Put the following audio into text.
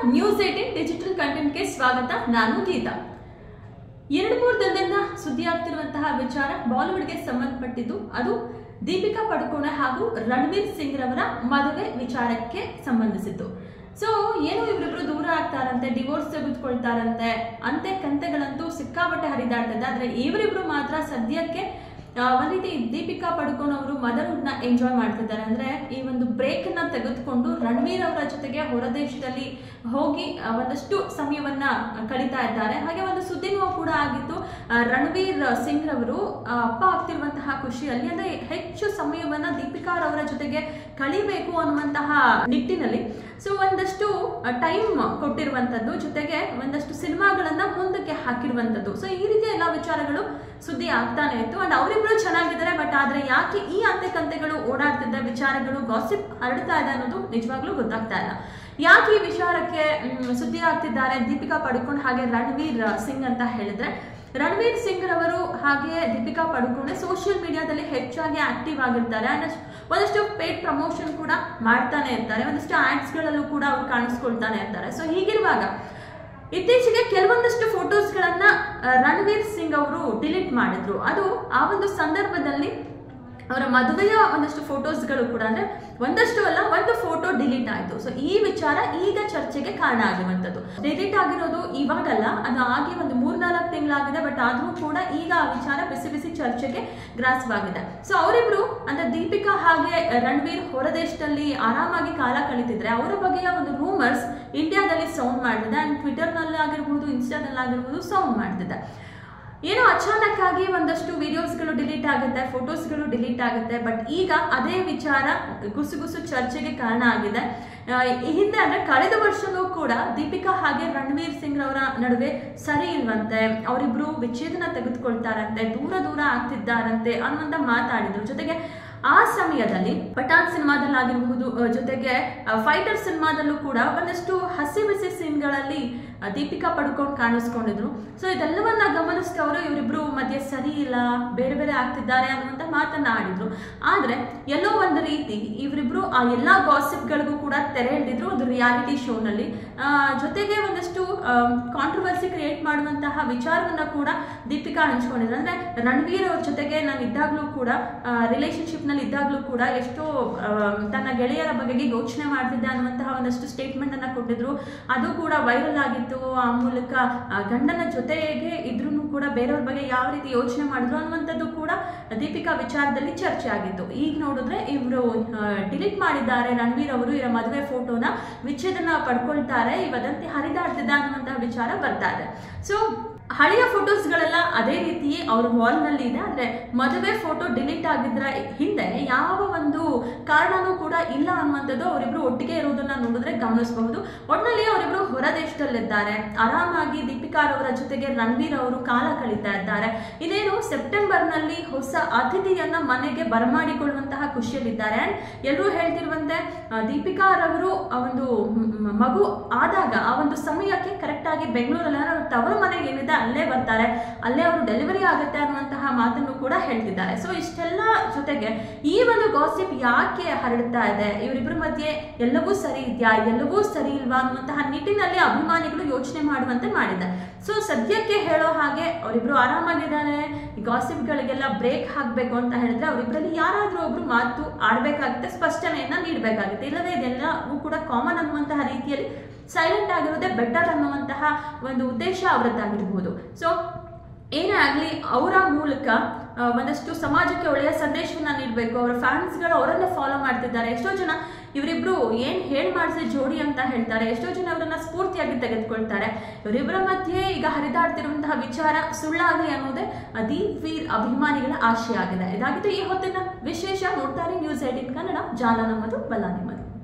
news eighteen digital ಕಂಟೆಂಟ್ಗೆ ಸ್ವಾಗತ ನಾನು ಗೀತಾ ಎರಡು ಮೂರು ದಿನದಿಂದ ಸುದ್ದಿ ಆಗ್ತಿರುವಂತಹ ವಿಚಾರ ಬಾಲಿವುಡ್ಗೆ ಸಂಬಂಧಪಟ್ಟಿದ್ದು ಅದು ದೀಪಿಕಾ ಪಡುಕೋಣೆ ಹಾಗೂ ರಣವೀರ್ ಸಿಂಗ್ ರವರ ಮದುವೆ ವಿಚಾರಕ್ಕೆ ಸಂಬಂಧಿಸಿದ್ದು ಸೊ ಏನು ಇವರಿಬ್ರು ದೂರ ಆಗ್ತಾರಂತೆ ಡಿವೋರ್ಸ್ ತೆಗೆದುಕೊಳ್ತಾರಂತೆ ಅಂತೆ ಕಂತೆಗಳಂತೂ ಸಿಕ್ಕಾಪಟ್ಟೆ ಹರಿದಾಡ್ತದೆ ಆದ್ರೆ ಇವರಿಬ್ರು ಮಾತ್ರ ಸದ್ಯಕ್ಕೆ ಆ, ಒಂದ್ ರೀತಿ ದೀಪಿಕಾ ಪಡುಕೋನ್ ಅವರು ಮದರ್ಹುಡ್ ನ ಎಂಜಾಯ್ ಮಾಡ್ತಿದ್ದಾರೆ ಅಂದ್ರೆ ಈ ಒಂದು ಬ್ರೇಕ್ ನ ತೆಗೆದುಕೊಂಡು ರಣವೀರ್ ಅವರ ಜೊತೆಗೆ ಹೊರದೇಶದಲ್ಲಿ ಹೋಗಿ ಆ, ಒಂದಷ್ಟು ಸಮಯವನ್ನ ಕಳೀತಾ ಇದ್ದಾರೆ ಹಾಗೆ ಒಂದು ಸುದ್ದಿನೂ ಕೂಡ ಆಗಿತ್ತು ಆ, ರಣವೀರ್ ಸಿಂಗ್ ರವರು ಆ, ಅಪ್ಪ ಆಗ್ತಿರುವಂತಹ ಖುಷಿಯಲ್ಲಿ ಅಂದ್ರೆ ಹೆಚ್ಚು ಸಮಯವನ್ನ ದೀಪಿಕಾ ಅವರ ಜೊತೆಗೆ ಕಳಿಬೇಕು ಅನ್ನುವಂತಹ ನಿಟ್ಟಿನಲ್ಲಿ ಸೊ ಒಂದಷ್ಟು ಟೈಮ್ ಕೊಟ್ಟಿರುವಂತದ್ದು ಜೊತೆಗೆ ಒಂದಷ್ಟು ಸಿನಿಮಾಗಳನ್ನ ಮುಂದಕ್ಕೆ ಹಾಕಿರುವಂತದ್ದು ಸೊ ಈ ರೀತಿಯ ಎಲ್ಲ ವಿಚಾರಗಳು ಸುದ್ದಿ ಆಗ್ತಾನೆ ಇತ್ತು ಅಂಡ್ ಅವರಿಬ್ರು ಚೆನ್ನಾಗಿದ್ದಾರೆ ಬಟ್ ಆದ್ರೆ ಯಾಕೆ ಈ ಅಂತೆ ಕಂತೆಗಳು ಓಡಾಡ್ತಿದ್ದ ವಿಚಾರಗಳು ಗಾಸಿಪ್ ಹರಡ್ತಾ ಇದೆ ಅನ್ನೋದು ನಿಜವಾಗ್ಲೂ ಗೊತ್ತಾಗ್ತಾ ಇಲ್ಲ ಯಾಕೆ ಈ ವಿಚಾರಕ್ಕೆ ಮ್, ಸುದ್ದಿ ಆಗ್ತಿದ್ದಾರೆ ದೀಪಿಕಾ ಪಡುಕೋಣ್ ಹಾಗೆ ರಣವೀರ್ ಸಿಂಗ್ ಅಂತ ಹೇಳಿದ್ರೆ ರಣವೀರ್ ಸಿಂಗ್ ರವರು ಹಾಗೆ ದೀಪಿಕಾ ಪಡುಕೋಣೆ ಸೋಷಿಯಲ್ ಮೀಡಿಯಾದಲ್ಲಿ ಹೆಚ್ಚಾಗಿ ಆಕ್ಟಿವ್ ಆಗಿರ್ತಾರೆ ಅಂಡ್ ಒಂದಷ್ಟು ಪೇಡ್ ಪ್ರಮೋಷನ್ ಕೂಡ ಮಾಡ್ತಾನೆ ಇರ್ತಾರೆ ಒಂದಷ್ಟು ಆಡ್ಸ್ ಗಳಲ್ಲೂ ಕೂಡ ಅವ್ರು ಕಾಣಿಸ್ಕೊಳ್ತಾನೆ ಇರ್ತಾರೆ ಸೊ ಹೀಗಿರುವಾಗ ಇತ್ತೀಚೆಗೆ ಕೆಲವೊಂದಷ್ಟು ಫೋಟೋಸ್ಗಳನ್ನ ಆ, ರಣವೀರ್ ಸಿಂಗ್ ಅವರು ಡಿಲೀಟ್ ಮಾಡಿದ್ರು ಅದು ಆ ಒಂದು ಸಂದರ್ಭದಲ್ಲಿ ಅವರ ಮದುವೆಯ ಒಂದಷ್ಟು ಫೋಟೋಸ್ಗಳು ಕೂಡ ಅಂದ್ರೆ ಒಂದಷ್ಟು ಅಲ್ಲ ಒಂದು ಫೋಟೋ ಡಿಲೀಟ್ ಆಯ್ತು ಸೊ ಈ ವಿಚಾರ ಈಗ ಚರ್ಚೆಗೆ ಕಾರಣ ಆಗಿರುವಂತದ್ದು ಡಿಲೀಟ್ ಆಗಿರೋದು ಇವಾಗಲ್ಲ ಅದು ಆಗಿ ಒಂದು ಮೂರ್ನಾಲ್ಕು ತಿಂಗಳಾಗಿದೆ ಬಟ್ ಆದ್ರೂ ಕೂಡ ಈಗ ಆ ವಿಚಾರ ಬಿಸಿ ಬಿಸಿ ಚರ್ಚೆಗೆ ಗ್ರಾಸವಾಗಿದೆ ಸೊ ಅವರಿಬ್ರು ಅಂದ್ರೆ ದೀಪಿಕಾ ಹಾಗೆ ರಣವೀರ್ ಹೊರದೇಶದಲ್ಲಿ ಆರಾಮಾಗಿ ಕಾಲ ಕಳೀತಿದ್ರೆ ಅವರ ಬಗೆಯ ಒಂದು ರೂಮರ್ಸ್ ಇಂಡಿಯಾದಲ್ಲಿ ಸೌಂಡ್ ಮಾಡ್ತಿದೆ ಅಂಡ್ ಟ್ವಿಟರ್ನಲ್ಲಿ ಆಗಿರ್ಬೋದು ಇನ್ಸ್ಟಾದಲ್ಲಿ ಆಗಿರ್ಬೋದು ಸೌಂಡ್ ಮಾಡ್ತಿದೆ ಏನೋ ಅಚಾನಕ್ ಆಗಿ ಒಂದಷ್ಟು ವಿಡಿಯೋಸ್ಗಳು ಡಿಲೀಟ್ ಆಗುತ್ತೆ ಫೋಟೋಸ್ಗಳು ಡಿಲೀಟ್ ಆಗುತ್ತೆ ಬಟ್ ಈಗ ಅದೇ ವಿಚಾರ ಗುಸುಗುಸು ಚರ್ಚೆಗೆ ಕಾರಣ ಆಗಿದೆ ಆ, ಈ ಹಿಂದೆ ಅಂದ್ರೆ ಕಳೆದ ವರ್ಷನೂ ಕೂಡ ದೀಪಿಕಾ ಹಾಗೆ ರಣವೀರ್ ಸಿಂಗ್ ರವರ ನಡುವೆ ಸರಿ ಇಲ್ವಂತೆ ಅವರಿಬ್ರು ವಿಚ್ಛೇದನ ತೆಗೆದುಕೊಳ್ತಾರಂತೆ ದೂರ ದೂರ ಆಗ್ತಿದ್ದಾರಂತೆ ಅನ್ನುವಂತ ಮಾತಾಡಿದ್ರು ಜೊತೆಗೆ ಆ ಸಮಯದಲ್ಲಿ ಪಠಾಣ್ ಸಿನಿಮಾದಲ್ಲಿ ಆಗಿರಬಹುದು ಆ, ಜೊತೆಗೆ ಫೈಟರ್ ಸಿನಿಮಾದಲ್ಲೂ ಕೂಡ ಒಂದಷ್ಟು ಹಸಿ ಬಿಸಿ ಸೀನ್ಗಳಲ್ಲಿ ಆ, ದೀಪಿಕಾ ಪಡ್ಕೊಂಡು ಕಾಣಿಸ್ಕೊಂಡಿದ್ರು ಸೊ ಇದೆಲ್ಲವನ್ನ ಗಮನಿಸಿದವರು ಇವರಿಬ್ರು ಮಧ್ಯೆ ಸರಿ ಇಲ್ಲ ಬೇರೆ ಬೇರೆ ಆಗ್ತಿದ್ದಾರೆ ಅನ್ನುವಂತ ಮಾತನ್ನ ಆಡಿದ್ರು ಆದ್ರೆ ಎಲ್ಲೋ ಒಂದು ರೀತಿ ಇವರಿಬ್ರು ಆ ಎಲ್ಲಾ ಗಾಸಿಪ್ಗಳಿಗೂ ಕೂಡ ತೆರೆ ಎಳೆದಿದ್ರು ಒಂದು ರಿಯಾಲಿಟಿ ಶೋನಲ್ಲಿ ಜೊತೆಗೆ ಒಂದಷ್ಟು ಕಾಂಟ್ರವರ್ಸಿ ಕ್ರಿಯೇಟ್ ಮಾಡುವಂತಹ ವಿಚಾರವನ್ನ ಕೂಡ ದೀಪಿಕಾ ಹಂಚ್ಕೊಂಡಿದ್ರು ಅಂದ್ರೆ ರಣವೀರ್ ಅವ್ರ ಜೊತೆಗೆ ನಾನು ಇದ್ದಾಗ್ಲೂ ಕೂಡ ರಿಲೇಶನ್ಶಿಪ್ ನಲ್ಲಿ ಇದ್ದಾಗ್ಲೂ ಕೂಡ ಎಷ್ಟೋ ಆ, ತನ್ನ ಗೆಳೆಯರ ಬಗೆಗೆ ಯೋಚನೆ ಮಾಡ್ತಿದ್ದೆ ಅನ್ನುವಂತಹ ಒಂದಷ್ಟು ಸ್ಟೇಟ್ಮೆಂಟ್ ಅನ್ನ ಕೊಟ್ಟಿದ್ರು ಅದು ಕೂಡ ವೈರಲ್ ಆಗಿತ್ತು ಆ ಮೂಲಕ ಆ, ಗಂಡನ ಜೊತೆಗೆ ಇದ್ರೂ ಕೂಡ ಬೇರೆಯವ್ರ ಬಗ್ಗೆ ಯಾವ ರೀತಿ ಯೋಚನೆ ಮಾಡಿದ್ರು ಅನ್ನುವಂಥದ್ದು ಕೂಡ ದೀಪಿಕಾ ವಿಚಾರದಲ್ಲಿ ಚರ್ಚೆ ಆಗಿತ್ತು ಈಗ ನೋಡಿದ್ರೆ ಇವರು ಡಿಲೀಟ್ ಮಾಡಿದ್ದಾರೆ ರಣವೀರ್ ಅವರು ಇವರ ಮದುವೆ ಫೋಟೋನ ವಿಚ್ಛೇದನ ಪಡ್ಕೊಳ್ತಾರೆ ಈ ವದಂತಿ ಹರಿದಾಡ್ತಿದ್ದ ಅನ್ನುವಂತಹ ವಿಚಾರ ಬರ್ತಾ ಇದೆ ಸೊ ಹಳೆಯ ಫೋಟೋಸ್ಗಳೆಲ್ಲ ಅದೇ ರೀತಿಯೇ ಅವ್ರ ವಾಲ್ ನಲ್ಲಿ ಇದೆ ಆದ್ರೆ ಮದುವೆ ಫೋಟೋ ಡಿಲೀಟ್ ಆಗಿದ್ರ ಹಿಂದೆ ಯಾವ ಒಂದು ಕಾರಣನೂ ಕೂಡ ಇಲ್ಲ ಅನ್ನುವಂಥದ್ದು ಅವರಿಬ್ರು ಒಟ್ಟಿಗೆ ಇರೋದನ್ನ ನೋಡಿದ್ರೆ ಗಮನಿಸಬಹುದು ಒಟ್ಟಿನಲ್ಲಿ ಅವರಿಬ್ರು ಹೊರ ದೇಶದಲ್ಲಿದ್ದಾರೆ ಆರಾಮಾಗಿ ದೀಪಿಕಾರವರ ಜೊತೆಗೆ ರಣವೀರ್ ಅವರು ಕಾಲ ಕಳೀತಾ ಇದ್ದಾರೆ ಇದೇನು ಸೆಪ್ಟೆಂಬರ್ ನಲ್ಲಿ ಹೊಸ ಅತಿಥಿಯನ್ನ ಮನೆಗೆ ಬರಮಾಡಿಕೊಳ್ಳುವಂತಹ ಖುಷಿಯಲ್ಲಿದ್ದಾರೆ ಅಂಡ್ ಎಲ್ಲರೂ ಹೇಳ್ತಿರುವಂತೆ ಆ, ದೀಪಿಕಾರವರು ಆ ಒಂದು ಮ್- ಮ್- ಮಗು ಆದಾಗ ಆ ಒಂದು ಸಮಯಕ್ಕೆ ಕರೆಕ್ಟ್ ಆಗಿ ಬೆಂಗಳೂರಲ್ಲಿ ಅವ್ರ ತವರ ಮನೆ ಏನಿದೆ ಅಲ್ಲೇ ಬರ್ತಾರೆ ಅಲ್ಲೇ ಅವರು ಡೆಲಿವರಿ ಆಗುತ್ತೆ ಅನ್ನುವಂತಹ ಮಾತನ್ನು ಕೂಡ ಹೇಳ್ತಿದ್ದಾರೆ ಸೊ ಇಷ್ಟೆಲ್ಲ ಜೊತೆಗೆ ಈ ಒಂದು ಗಾಸಿಪ್ ಯಾಕೆ ಹರಡ್ತಾ ಇದೆ ಇವರಿಬ್ಬರ ಮಧ್ಯೆ ಎಲ್ಲವೂ ಸರಿ ಇದೆಯಾ ಎಲ್ಲವೂ ಸರಿ ಇಲ್ವಾ ಅನ್ನುವಂತಹ ನಿಟ್ಟಿನಲ್ಲಿ ಅಭಿಮಾನಿಗಳು ಯೋಚನೆ ಮಾಡುವಂತೆ ಮಾಡಿದೆ ಸೊ ಸದ್ಯಕ್ಕೆ ಹೇಳೋ ಹಾಗೆ ಅವರಿಬ್ರು ಆರಾಮಾಗಿದ್ದಾರೆ ಈ ಗಾಸಿಪ್ಗಳಿಗೆಲ್ಲ ಬ್ರೇಕ್ ಹಾಕಬೇಕು ಅಂತ ಹೇಳಿದ್ರೆ ಅವರಿಬ್ಬರಲ್ಲಿ ಯಾರಾದ್ರೂ ಒಬ್ರು ಮಾತು ಆಡ್ಬೇಕಾಗುತ್ತೆ ಸ್ಪಷ್ಟನೆಯನ್ನ ನೀಡಬೇಕಾಗುತ್ತೆ ಇಲ್ಲವೇ ಇದೆಲ್ಲವೂ ಕೂಡ ಕಾಮನ್ ಅನ್ನುವಂತಹ ರೀತಿಯಲ್ಲಿ ಸೈಲೆಂಟ್ ಆಗಿರೋದೇ ಬೆಟರ್ ಅನ್ನುವಂತಹ ಒಂದು ಉದ್ದೇಶ ಅವರದ್ದಾಗಿರ್ಬೋದು ಸೊ ಏನೇ ಆಗಲಿ ಅವರ ಮೂಲಕ ಆ, ಒಂದಷ್ಟು ಸಮಾಜಕ್ಕೆ ಒಳ್ಳೆಯ ಸಂದೇಶವನ್ನ ನೀಡಬೇಕು ಅವರ ಫ್ಯಾನ್ಸ್ಗಳು ಅವರನ್ನೇ ಫಾಲೋ ಮಾಡ್ತಿದ್ದಾರೆ ಎಷ್ಟೋ ಜನ ಇವರಿಬ್ರು ಏನ್ ಹೇಳ್ ಮಾಡಿಸಿ ಜೋಡಿ ಅಂತ ಹೇಳ್ತಾರೆ ಎಷ್ಟೋ ಜನ ಅವರನ್ನ ಸ್ಫೂರ್ತಿಯಾಗಿ ತೆಗೆದುಕೊಳ್ತಾರೆ ಇವರಿಬ್ಬರ ಮಧ್ಯೆ ಈಗ ಹರಿದಾಡ್ತಿರುವಂತಹ ವಿಚಾರ ಸುಳ್ಳಾಗಲಿ ಅನ್ನೋದೇ ದೀಪ್ ವೀರ್ ಅಭಿಮಾನಿಗಳ ಆಶೆ ಆಗಿದೆ ಇದಾಗಿತ್ತು ಈ ಹೊತ್ತಿನ ವಿಶೇಷ ನೋಡ್ತಾರೆ ನ್ಯೂಸ್ ಏಟಿನ್ ಕನ್ನಡ ಜಾಲ ನಮ್ಮದು ಬಲ ನಿಮ್ಮದು